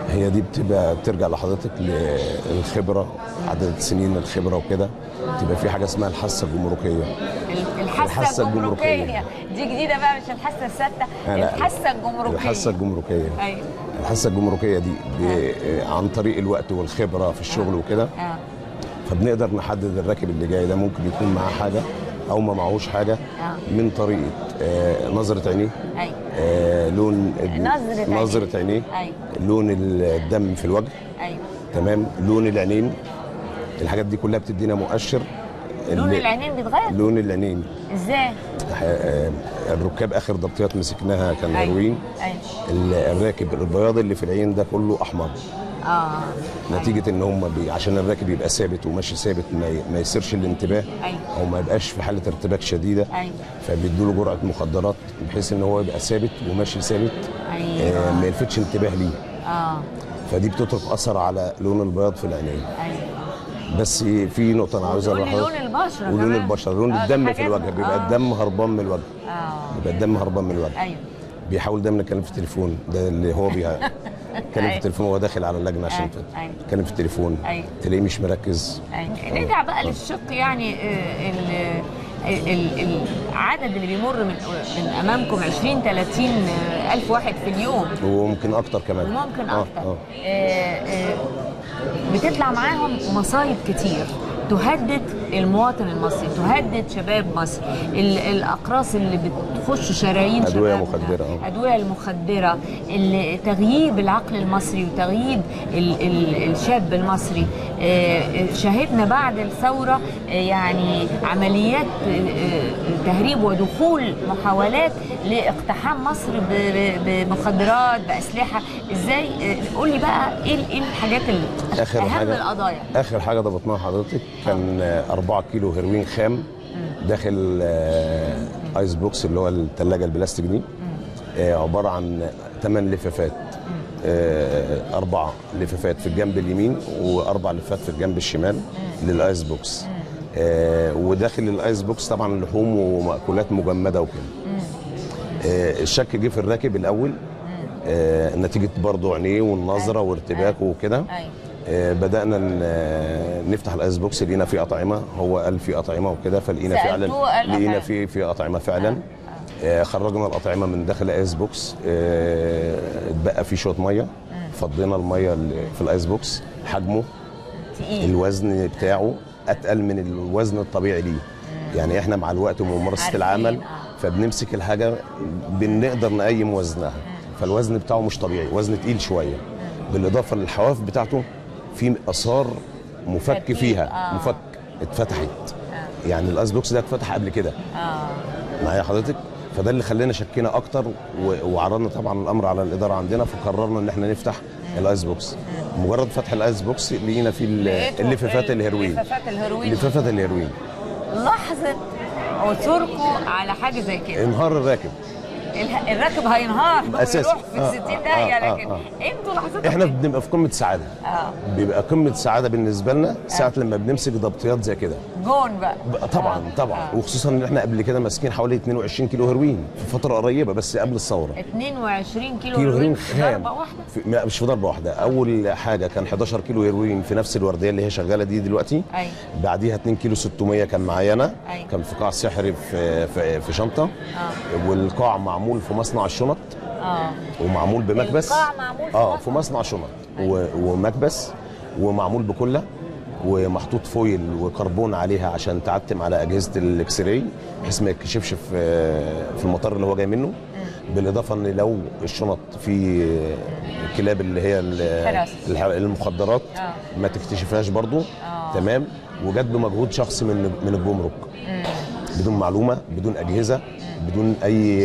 هي دي بتبقى بترجع لحضرتك للخبره عدد سنين الخبره وكده تبقى في حاجه اسمها الحاسه الجمركيه الحاسه الحاسة الجمركيه الجمركية. دي جديده بقى مش الحاسه الثابته لا، لا. الحاسه الجمركيه الحاسه الجمركيه ايوه الحاسه الجمركيه دي ب- عن طريق الوقت والخبره في الشغل وكده اه فبنقدر نحدد الراكب اللي جاي ده ممكن يكون معاه حاجه او ما معهوش حاجه آه. من طريقه آه، نظره عينيه ايوه آه، لون نظرة عينيه. نظره عينيه ايوه لون الدم في الوجه ايوه تمام لون العينين الحاجات دي كلها بتدينا مؤشر لون اللي- العينين بيتغير لون العينين ازاي؟ آه، الركاب اخر ضبطيات مسكناها كان أيوة. هيروين ايوه ال- الراكب البياض اللي في العين ده كله احمر اه نتيجه ان هم بي عشان الراكب يبقى ثابت وماشي ثابت ما, ي- ما يصيرش الانتباه أيوة. او ما يبقاش في حاله ارتباك شديده ايوه فبيدوا له جرعه مخدرات بحيث ان هو يبقى ثابت وماشي ثابت ايوه آه، ما يلفتش انتباه ليه اه فدي بتترك اثر على لون البياض في العينين ايوه بس في نقطه انا عاوز وتقول اقولها لي لون البشره ولون كمان. البشره لون آه، الدم ده في حاجات- الوجه بيبقى آه. الدم هربان من الوجه اه بيبقى الدم هربان من الوجه ايوه بيحاول دايما يتكلم في التليفون ده اللي هو بيتكلم في أيوة. التليفون وهو داخل على اللجنه عشان أيوة. ت- أيوة. يتكلم في التليفون أيوة. تلاقيه مش مركز أيوة. نرجع بقى للشق يعني آه، ال ال- ال- العدد اللي بيمر من من امامكم 20 30 الف واحد في اليوم وممكن اكتر كمان وممكن آه، اكتر آه. آه، آه، بتطلع معاهم مصايب كتير تهدد المواطن المصري تهدد شباب مصر ال- الاقراص اللي بتخش شرايين أدوية شبابنا، مخدرة، آه. ادويه المخدره ال- تغييب العقل المصري وتغييب ال- ال- الشاب المصري آه، شهدنا بعد الثوره آه، يعني عمليات آه، آه، تهريب ودخول محاولات لاقتحام مصر ب- ب- بمخدرات باسلحه ازاي آه، قول لي بقى ايه ال- ايه الحاجات ال- اخر اهم حاجه القضايا اخر حاجه ضبطناها حضرتك كان 4 كيلو هيروين خام داخل آه، ايس بوكس اللي هو الثلاجه البلاستيك دي آه، عباره عن 8 لفافات آه، اربع لفافات في الجنب اليمين واربع لفافات في الجنب الشمال للايس بوكس آه، وداخل الايس بوكس طبعا لحوم ومأكولات مجمده وكده آه، الشك جه في الراكب الاول آه، نتيجه برضه عينيه والنظره وارتباكه وكده ايوه آه، بدانا ن- آه، نفتح الايس بوكس لقينا فيه اطعمه هو قال فيه اطعمه وكده فلقينا فعلا سألتوه قال لقينا أطعمة. فيه فيه اطعمه فعلا آه، خرجنا الاطعمه من داخل الايس بوكس آه، اتبقى فيه شويه ميه فضينا الميه اللي في الايس بوكس حجمه تقيل الوزن بتاعه اتقل من الوزن الطبيعي ليه يعني احنا مع الوقت وممارسه عارفين، العمل آه. فبنمسك الحاجه بنقدر نقيم وزنها فالوزن بتاعه مش طبيعي وزن تقيل شويه بالاضافه للحواف بتاعته في اثار مفك فتيل، فيها آه. مفك اتفتحت يعني الايس بوكس ده اتفتح قبل كده اه معايا حضرتك فده اللي خلانا شكينا اكتر و- وعرضنا طبعا الامر على الاداره عندنا فقررنا ان احنا نفتح الايس بوكس مجرد فتح الايس بوكس لقينا فيه ال- لقيتوا اللفافات ال- الهيروين لفافات الهيروين لفافات الهيروين لحظه عثوركم على حاجه زي كده انهار الراكب اله- الراكب هينهار أساسي. ويروح في آه، 60 آه، داهيه آه، لكن آه. انتوا لحظتكم احنا إيه؟ بنبقى في قمه سعاده اه بيبقى قمه سعاده بالنسبه لنا ساعه لما بنمسك ضبطيات زي كده جون بقى بقى طبعا آه. طبعا آه. وخصوصا ان احنا قبل كده ماسكين حوالي 22 كيلو هيروين في فتره قريبه بس قبل الثوره 22 كيلو كيلو هيروين في خام ضربه واحده في لا، مش في ضربه واحده اول حاجه كان 11 كيلو هيروين في نفس الورديه اللي هي شغاله دي دلوقتي ايوه بعديها 2 كيلو 600 كان معايا انا أيوة. كان في قاع سحري في في, في شنطه اه والقاع معمول في مصنع الشنط اه ومعمول بمكبس القاع معمول في اه مصنع؟ في مصنع شنط و- ومكبس ومعمول بكله ومحطوط فويل وكربون عليها عشان تعتم على اجهزه الاكس راي بحيث ما يتكشفش في في المطار اللي هو جاي منه بالاضافه ان لو الشنط في كلاب اللي هي ال- حراسة. الح- المخدرات آه. ما تكتشفهاش برضو آه. تمام وجت بمجهود شخصي من من الجمرك بدون معلومه بدون اجهزه بدون اي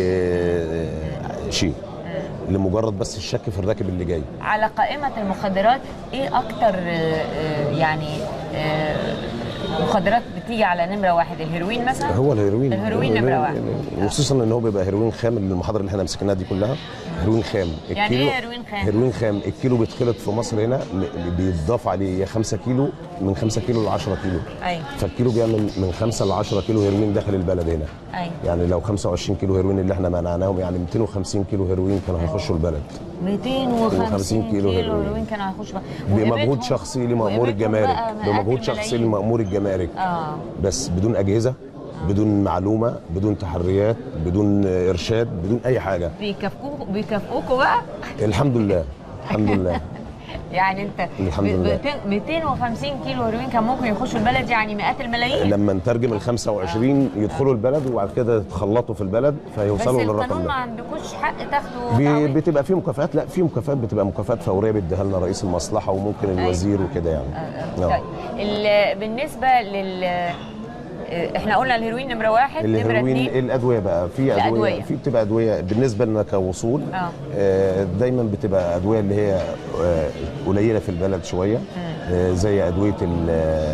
آه، شيء لمجرد بس الشك في الراكب اللي جاي على قائمه المخدرات ايه اكتر آه، آه، يعني آه، مخدرات بتيجي على نمره واحد الهيروين مثلا هو الهيروين الهيروين نمرة واحد. وخصوصا ان هو بيبقى هيروين خام المحاضره اللي احنا مسكناها دي كلها هيروين خام يعني إيه هيروين خام؟ هيروين خام الكيلو بيتخلط في مصر هنا م- بيتضاف عليه يا 5 كيلو من 5 كيلو ل 10 كيلو ايوه فالكيلو بيعمل من 5 ل 10 كيلو هيروين داخل البلد هنا ايوه يعني لو 25 كيلو هيروين اللي احنا منعناهم يعني 250 كيلو هيروين كانوا هيخشوا البلد 250 كيلو هيروين. هيروين كانوا هيخشوا بمجهود وقيمتهم- شخصي لمأمور وقيمتهم الجمارك بقى مئات بمجهود شخصي الملايين. لمأمور الجمارك اه بس بدون أجهزة بدون معلومة بدون تحريات بدون إرشاد بدون أي حاجة بيكافئوكوا بيكافئوكوا بقى الحمد لله الحمد لله يعني انت الحمد ب- لله. 250 كيلو هيروين كان ممكن يخشوا البلد يعني مئات الملايين لما نترجم ال 25 يدخلوا البلد وبعد كده يتخلطوا في البلد بس فيوصلوا للرقم القانون ما ده عندكوش حق تاخدوا بي- تعويض. بتبقى في مكافآت لا في مكافآت بتبقى مكافآت فوريه بيديها لنا رئيس المصلحه وممكن الوزير وكده يعني طيب آه. ال- بالنسبه لل احنا قلنا الهيروين نمره واحد نمره الهيروين اثنين الادويه بقى في ادويه الأدوية. في بتبقى ادويه بالنسبه لنا كوصول آه. آه، دايما بتبقى ادويه اللي هي آه، قليله في البلد شويه آه، زي ادويه ال-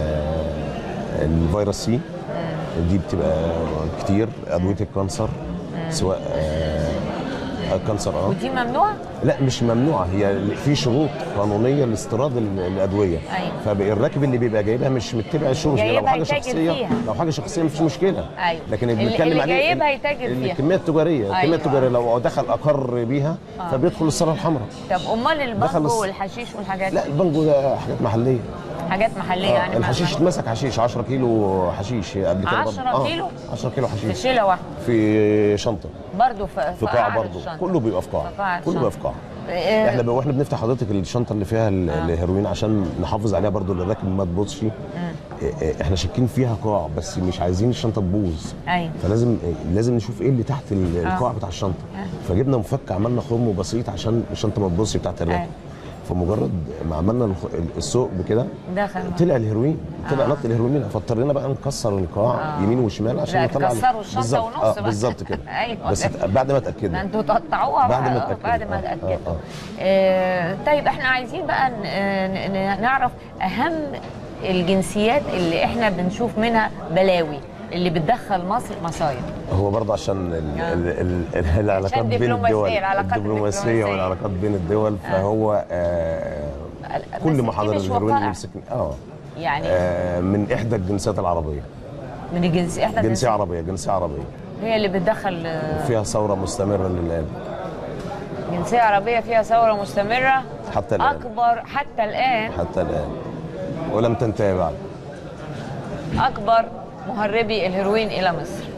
آه، الفيروس سي دي بتبقى كتير ادويه الكانسر سواء آه، الكانسر اه ودي ممنوعه لا مش ممنوعه هي في شروط قانونيه لاستيراد ال- الادويه أيوة. فالراكب اللي بيبقى جايبها مش متبع الشروط هي لو جايبها حاجه يتاجر شخصيه فيها. لو حاجه شخصيه مفيش مشكله أيوة. لكن اللي اللي- بنتكلم اللي عليه جايبها ال- يتاجر فيها. الكميه التجاريه الكميه أيوة. التجاريه لو دخل اقر بيها فبيدخل الصاله الحمراء طب امال دخل البانجو الص- والحشيش والحاجات لا البانجو ده حاجات محليه حاجات محليه آه، يعني الحشيش اتمسك حشيش 10 كيلو حشيش قبل كده 10 برضه. آه، كيلو؟ 10 كيلو في حشيش شيله واحده في شنطه برضه في في قاعه قعر برضه الشنطة. كله بيبقى في في قاعه قاعة كله بيبقى في الشنطة. قاعه إيه، احنا بقى واحنا بنفتح حضرتك الشنطه اللي فيها ال- الهيروين عشان نحافظ عليها برضو للراكب ما تبوظش إيه، إيه، احنا شاكين فيها قاع بس مش عايزين الشنطه تبوظ ايوه فلازم إيه، لازم نشوف ايه اللي تحت ال- القاع بتاع الشنطه فجبنا مفك عملنا خرم بسيط عشان الشنطه ما تبوظش بتاعت الراكب أيوة. فمجرد ما عملنا الخ- الثقب كده دخل طلع الهيروين طلع نط الهيروين منها فاضطرينا بقى نكسر القاع يمين وشمال عشان لا، نطلع ال- تكسروا الشنطة بالظبط. ونص آه بقى. بالظبط كده أيوة. بس بعد ما ده اتاكدنا انتوا تقطعوها بعد بقى، ما آه، اتأكدوا. بعد ما آه، اتاكدوا آه، آه. آه، طيب احنا عايزين بقى ن- ن- نعرف اهم الجنسيات اللي احنا بنشوف منها بلاوي اللي بتدخل مصر مصايب هو برضه عشان ال آه. ال ال ال العلاقات عشان بين دبلوماسية، الدول العلاقات الدبلوماسيه الدبلوماسية. والعلاقات بين الدول فهو آه بس كل دي محاضر مش الهيروين وقائع. يمسكني اه يعني آه، من احدى الجنسيات العربيه من الجنسية احنا جنسيه الجنسية عربيه جنسيه عربيه هي اللي بتدخل آه، فيها ثوره مستمره للان جنسية عربية فيها ثورة مستمرة حتى الان أكبر حتى الآن حتى الان ولم تنتهي بعد أكبر مهربي الهيروين إلى مصر